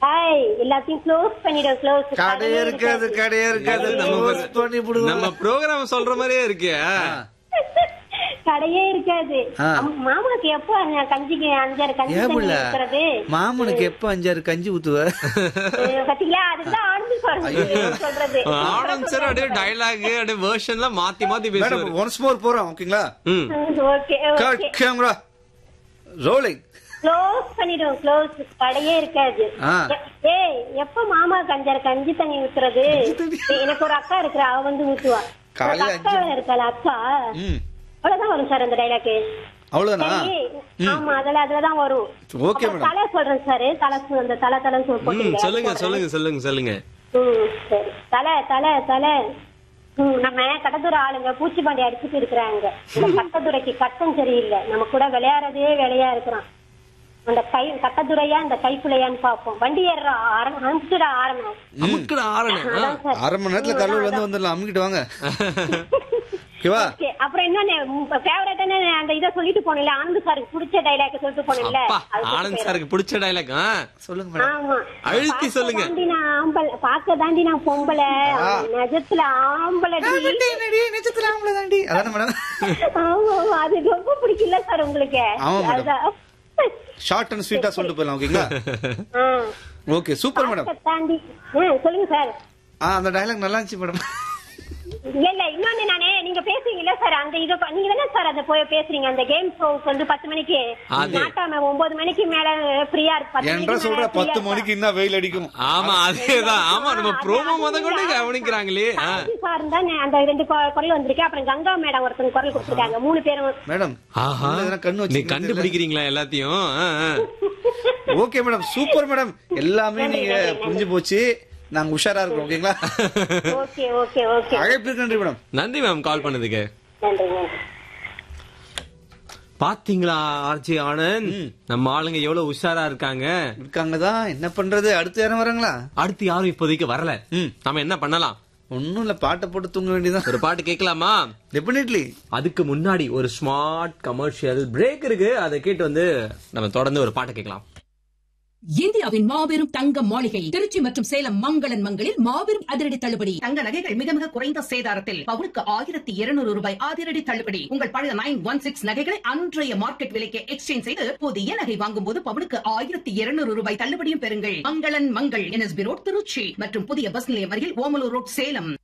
Hi எல்லாத்தையும் close பண்ணிடும் close கடையே இருக்காது கடையே இருக்காது நம்ம Close பண்ணி நம்ம விடுவோம் ப்ரோக்ராம் சொல்ற மாதிரியே இருக்கு கடையே இருக்காது ஆ. அம்- மாமாக்கு எப்போ அந்த கஞ்சிக்கு அஞ்சாறு கஞ்சி ஏன் தண்ணி புள்ள ஊத்துறது மாமனுக்கு எப்ப அஞ்சாறு கஞ்சி ஊத்துவ அஹ் பாத்தீங்களா அதுதான் ஆனந்த் சார் சொல்றது ஆனந்த் சார் அப்படியே டைலாக் அப்படியே வேர்ஷன்லாம் மாத்தி மாத்தி மேடம் பேசுவாரு ஒன்ஸ் மோர் போறோம் ஓகேங்களா ம் okay cut okay camera rolling close பண்ணிடும் க்ளோஸ் கடையே இருக்காது ஆ. எ- ஏய் எப்ப மாமா கஞ்சாறு கஞ்சி தண்ணி ஊத்துறது எனக்கு ஒரு அக்கா இருக்கிற அவ வந்து ஊத்துவா காலையில ஒரு அக்கா இருக்காள் அக்கா ம் அவ்வளவுதான் வரும் சார் அந்த டைலாக்கு அவ்வளவுதானா சரி ஆமா அதுல அதுலதான் வரும் Okay, அப்புறம் madam. தலை சொல்றேன் சார் தலை சு- அந்த தலை தலை ம் சொல்லுங்க சொல்லுங்க சொல்லுங்க சொல்லுங்க ம் சரி தலை தலை தலை ம், நம்ம கட்டத்துறை ஆளுங்க பூச்சிப்பாண்டி அடிச்சுட்டு இருக்கிறாங்க இந்த கட்டத்துறைக்கு கட்டம் சரியில்லை நம்ம கூட விளையாடுறதே வேலையா இருக்கிறான் அந்த கை கட்டத்துறையா இந்த கைக்குள்ளையான்னு பார்ப்போம் வண்டி ஏறுற ஆரம் அனுப்பிச்சுடா ஆரம்பம் நமக்குடா ஆரணம் அதான் சார் அரை மணி நேரத்துல கடலூர் வந்து வந்துடலாம் அமுக்கிட்டு வாங்க ஓகேவா ஓகே அப்புறம் இன்னொன்னு ஃபேவரட்டான அந்த இதை சொல்லிட்டு போனேன்ல ஆனந்த் சாருக்கு பிடிச்ச டைலாக் சொல்லிட்டு போனேன்ல அப்பா அது சொல்லிட்டு ஆனந்த் சாருக்கு பிடிச்ச டைலாக் சொல்லுங்க மேடம் ஆமா அழுத்தி பார்க்க சொல்லுங்க. தாண்டி நான் ஆம்பளை பார்க்க தாண்டி நான் பொம்பளை நிஜத்துல ஆம்பளை நிஜத்துல அவங்கள தாண்டி அதானே மேடம் ஆமா ஆமா, அது ரொம்ப பிடிக்கல சார் உங்களுக்கு ஆமா, madam. அதுதான். ஷார்ட் அண்ட் ஸ்வீட்டா சொல்லிட்டு போயிடலாம் ஓகேங்களா ஆ. ஓகே சூப்பர் மேடம் பார்க்க தாண்டி ஆ, சொல்லுங்க சார் ஆ அந்த டயலாக் நல்லா இருந்துச்சு மேடம் இல்ல இல்ல இன்னொன்னு நானே நீங்க பேசுறீங்கல்ல சார் அந்த இத ப- நீங்க தானே சார் அத போய் பேசுறீங்க அந்த கேம் ஷோக்கு வந்து பத்து மணிக்கு அது. நாட்டாம ஒன்பது மணிக்கு மேல ஃப்ரீயா இருக்கு பத்து என்ற மணிக்கு சொல்ற மேல பத்து free-ஆ மணிக்கு இன்னும் வெயில் அடிக்கும் ஆமா அதேதான் ஆமா நம்ம ப்ரோமோ முத கொண்டு கவனிக்கிறாங்களே ஆ. சாந்தி சார் தான் அந்த ரெண்டு கொ- குரல் வந்திருக்கு அப்புறம் கங்கா மேடம் ஒருத்தங்க குரல் கொடுத்துருக்காங்க மூணு பேரும் மேடம் ஆஹா உள்ள எதனா கண்ணு நீ வச்சிருக்கீங்களா? கண்டுபிடிக்கிறீங்களா எல்லாத்தையும் ஆ, ஆ. ஓகே மேடம் சூப்பர் மேடம் எல்லாமே நீங்க புரிஞ்சு போச்சு நாங்க உஷாரா இருக்கோம் ஓகேங்களா ஓகே ஓகே ஓகே அழைப்பிற்கு நன்றி மேடம் நன்றி மேம் கால் பண்ணதுக்கு நன்றி நன்றி பாத்தீங்களா ஆர்ஜி ஆனந்த் நம்ம ஆளுங்க எவ்வளவு உஷாரா இருக்காங்க இருக்காங்க தான் என்ன பண்றது அடுத்து யாரும் வராங்களா அடுத்து யாரும் இப்போதைக்கு வரல ம். நம்ம என்ன பண்ணலாம் ஒண்ணும் இல்ல பாட்டை போட்டு தூங்க வேண்டியதான் ஒரு பாட்டு கேட்கலாமா டெபினெட்லி அதுக்கு முன்னாடி ஒரு ஸ்மார்ட் கமர்ஷியல் பிரேக் இருக்கு அதை கேட்டு வந்து நம்ம தொடர்ந்து ஒரு பாட்டு கேட்கலாம் இந்தியாவின் மாபெரும் தங்க மாளிகை திருச்சி மற்றும் சேலம் மங்களன் மங்களில் மாபெரும் அதிரடி தள்ளுபடி தங்க நகைகள் மிக மிக குறைந்த சேதாரத்தில் பவுனுக்கு ஆயிரத்தி இருநூறு ரூபாய் அதிரடி தள்ளுபடி உங்கள் பழைய நைன் ஒன் சிக்ஸ் நகைகளை அன்றைய மார்க்கெட் விலைக்கு எக்ஸ்சேஞ்ச் செய்து புதிய நகை வாங்கும் போது பவுனுக்கு ஆயிரத்தி இருநூறு ரூபாய் தள்ளுபடியும் பெறுங்கள் மங்களன் மங்கள் என்எஸ்பி ரோட் திருச்சி மற்றும் புதிய பஸ் நிலையம் அருகில் ஓமலூர் ரோட் சேலம்